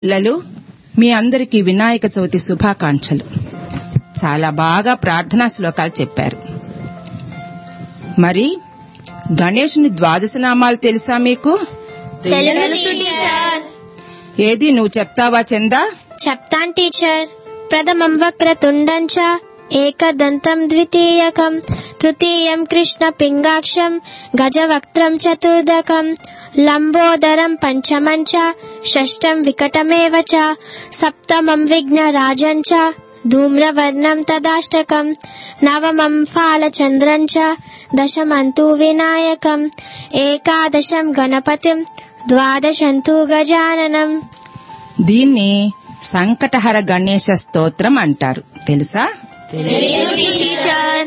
పిల్లలు మీ అందరికీ వినాయక చవితి శుభాకాంక్షలు చాలా బాగా ప్రార్థనా శ్లోకాలు చెప్పారు మరి గణేషుని ద్వాదశ నామాలు తెలుసా మీకు తెలుసు టీచర్ ఏది నువ్వు చెప్తావా చందా చెప్తాను టీచర్ ప్రథమం వక్రతుండం చ ఏకదంతం ద్వితీయకం తృతీయం కృష్ణ పింగాక్షం గజవక్త్రం చతుర్దకం లంబోదరం పంచమం చ షష్టం వికటమేవ చ సప్తమం విఘ్నరాజం చ ధూమ్రవర్ణం తదాష్టకం నవమం ఫాలచంద్రం చ దశమంతు వినాయకం ఏకాదశం గణపతిం ద్వాదశంతు గజాననం దీన్ని సంకటహర గణేశ స్తోత్రం అంటారు తెలుసా టీచర్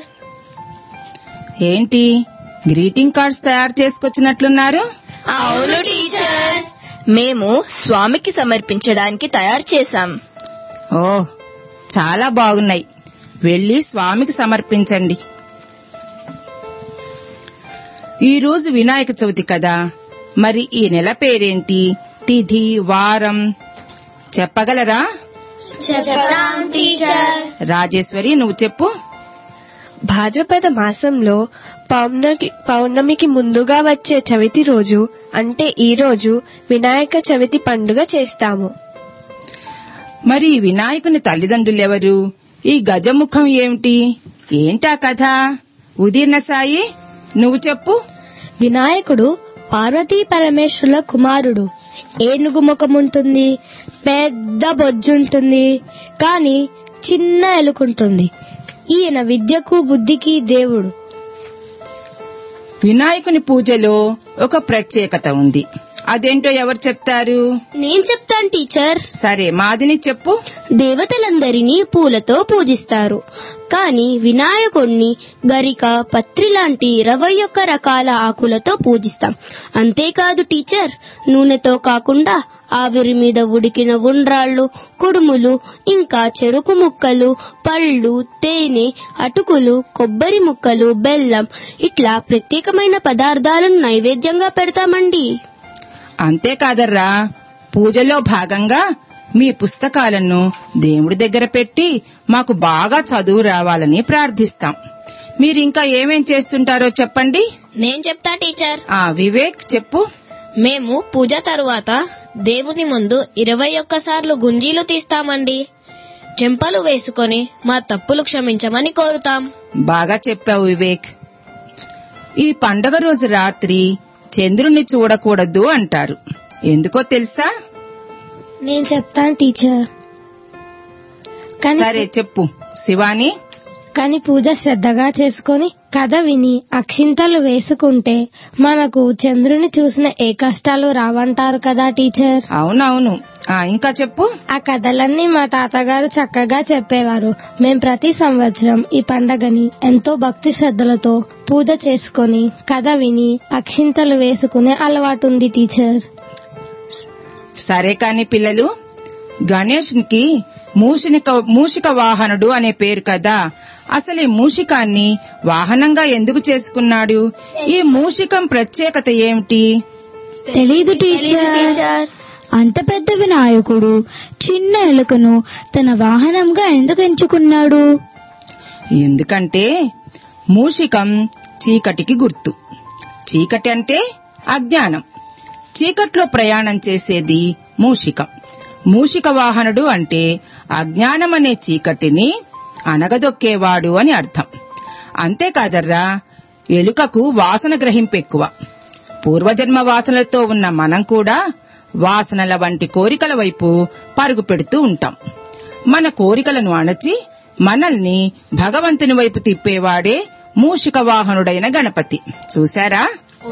ఏంటి గ్రీటింగ్ కార్డ్స్ తయారు చేసుకొచ్చినట్లున్నారు అవును టీచర్ మేము స్వామికి సమర్పించడానికి తయారు చేశాం ఓ చాలా బాగున్నాయి వెళ్ళి స్వామికి సమర్పించండి ఈ రోజు వినాయక చవితి కదా మరి ఈ నెల పేరేంటి తిథి వారం చెప్పగలరా చెప్తాం టీచర్ రాజేశ్వరి నువ్వు చెప్పు భాద్రపద మాసంలో పౌర్ణమికి పౌర్ణమికి ముందుగా వచ్చే చవితి రోజు అంటే ఈ రోజు వినాయక చవితి పండుగ చేస్తాము మరి ఈ వినాయకుని తల్లిదండ్రులెవరు ఈ గజముఖం ఏమిటి ఏంటా కథ ఉదీర్ణ సాయి నువ్వు చెప్పు వినాయకుడు పార్వతీ పరమేశ్వరుల కుమారుడు ఏనుగు ముఖం ఉంటుంది పెద్ద బొజ్జుంటుంది కానీ చిన్న ఎలుకుంటుంది ఈయన విద్యకు బుద్ధికి దేవుడు వినాయకుని పూజలో ఒక ప్రత్యేకత ఉంది అదేంటో ఎవరు చెప్తారు నేను చెప్తాను టీచర్ సరే మాదిని చెప్పు దేవతలందరినీ పూలతో పూజిస్తారు కానీ వినాయకుణ్ణి గరిక పత్రి లాంటి ఇరవై ఒక్క రకాల ఆకులతో పూజిస్తాం అంతేకాదు టీచర్ నూనెతో కాకుండా ఆవిరి మీద ఉడికిన ఉండ్రాళ్ళు కుడుములు ఇంకా చెరుకు ముక్కలు పళ్ళు తేనె అటుకులు కొబ్బరి ముక్కలు బెల్లం ఇట్లా ప్రత్యేకమైన పదార్థాలను నైవేద్యంగా పెడతామండి అంతేకాదర్రా పూజలో భాగంగా మీ పుస్తకాలను దేవుడి దగ్గర పెట్టి మాకు బాగా చదువు రావాలని ప్రార్థిస్తాం మీరింకా ఏమేం చేస్తుంటారో చెప్పండి నేను చెప్తా టీచర్ ఆ వివేక్ చెప్పు మేము పూజ తరువాత దేవుని ముందు ఇరవై ఒక్కసార్లు గుంజీలు తీస్తామండి చెంపలు వేసుకొని మా తప్పులు క్షమించమని కోరుతాం బాగా చెప్పావు వివేక్ ఈ పండగ రోజు రాత్రి చంద్రుణ్ణి చూడకూడదు అంటారు ఎందుకో తెలుసా నేను చెప్తాను టీచర్ కానీ సరే చెప్పు శివాని కానీ పూజ శ్రద్ధగా చేసుకొని కథ విని అక్షింతలు వేసుకుంటే మనకు చంద్రుని చూసిన ఏ కష్టాలు రావంటారు కదా టీచర్ అవునవును ఆ ఇంకా చెప్పు ఆ కథలన్నీ మా తాతగారు చక్కగా చెప్పేవారు మేం ప్రతి సంవత్సరం ఈ పండగని ఎంతో భక్తి శ్రద్ధలతో పూజ చేసుకొని కథ విని అక్షింతలు వేసుకునే అలవాటు ఉంది టీచర్ సరే కాని పిల్లలు గణేష్కి మూషిక మూషిక వాహనుడు అనే పేరు కదా అసలు ఈ మూషికాన్ని వాహనంగా ఎందుకు చేసుకున్నాడు ఈ మూషికం ప్రత్యేకత ఏమిటి తెలీదు టీచర్ అంత పెద్ద వినాయకుడు చిన్న ఎలుకను తన వాహనంగా ఎందుకు ఎంచుకున్నాడు ఎందుకంటే మూషికం చీకటికి గుర్తు చీకటి అంటే అజ్ఞానం చీకట్లో ప్రయాణం చేసేది మూషికం మూషిక వాహనుడు అంటే అజ్ఞానం అనే చీకటిని అనగదొక్కేవాడు అని అర్థం అంతేకాదర్రా ఎలుకకు వాసన గ్రహింపు ఎక్కువ పూర్వజన్మ వాసనలతో ఉన్న మనం కూడా వాసనల వంటి కోరికల వైపు పరుగు పెడుతూ ఉంటాం మన కోరికలను అణచి మనల్ని భగవంతుని వైపు తిప్పేవాడే మూషిక వాహనుడైన గణపతి చూశారా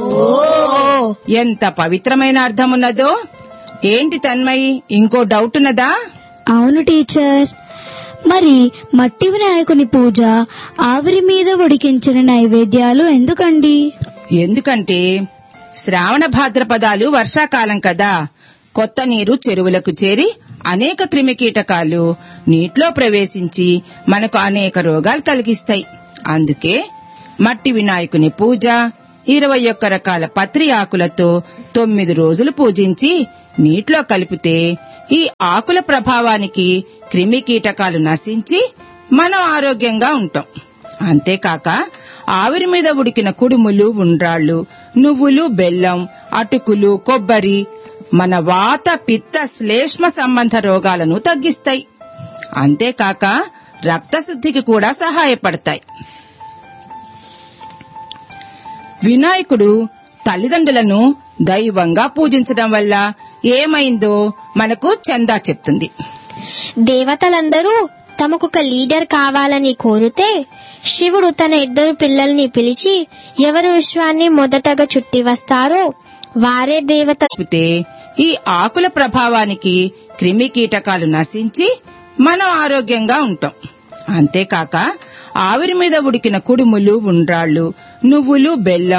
ఎంత పవిత్రమైన అర్థమున్నదో ఏంటి తన్మయి ఇంకో డౌట్ ఉన్నదా అవును టీచర్ మరి మట్టి వినాయకుని పూజ ఆవిరి మీద ఉడికించిన నైవేద్యాలు ఎందుకండి ఎందుకంటే శ్రావణ భాద్రపదాలు వర్షాకాలం కదా కొత్త నీరు చెరువులకు చేరి అనేక క్రిమికీటకాలు నీటిలో ప్రవేశించి మనకు అనేక రోగాలు కలిగిస్తాయి అందుకే మట్టి వినాయకుని పూజ ఇరవై ఒక్క రకాల పత్రి ఆకులతో తొమ్మిది రోజులు పూజించి నీటిలో కలిపితే ఈ ఆకుల ప్రభావానికి క్రిమి కీటకాలు నశించి మనం ఆరోగ్యంగా ఉంటాం అంతేకాక ఆవిరి మీద ఉడికిన కుడుములు ఉండ్రాళ్ళు నువ్వులు బెల్లం అటుకులు కొబ్బరి మన వాత పిత్త శ్లేష్మ సంబంధ రోగాలను తగ్గిస్తాయి అంతేకాక రక్తశుద్ధికి కూడా సహాయపడతాయి వినాయకుడు తల్లిదండ్రులను దైవంగా పూజించడం వల్ల ఏమైందో మనకు చందా చెప్తుంది దేవతలందరూ తమకొక లీడర్ కావాలని కోరితే శివుడు తన ఇద్దరు పిల్లల్ని పిలిచి ఎవరు విశ్వాన్ని మొదటగా చుట్టి వస్తారో వారే దేవత తప్పితే ఈ ఆకుల ప్రభావానికి క్రిమి కీటకాలు నశించి మనం ఆరోగ్యంగా ఉంటాం అంతేకాక ఆవిరి మీద ఉడికిన కుడుములు ఉండ్రాళ్ళు నువ్వులు బెల్లం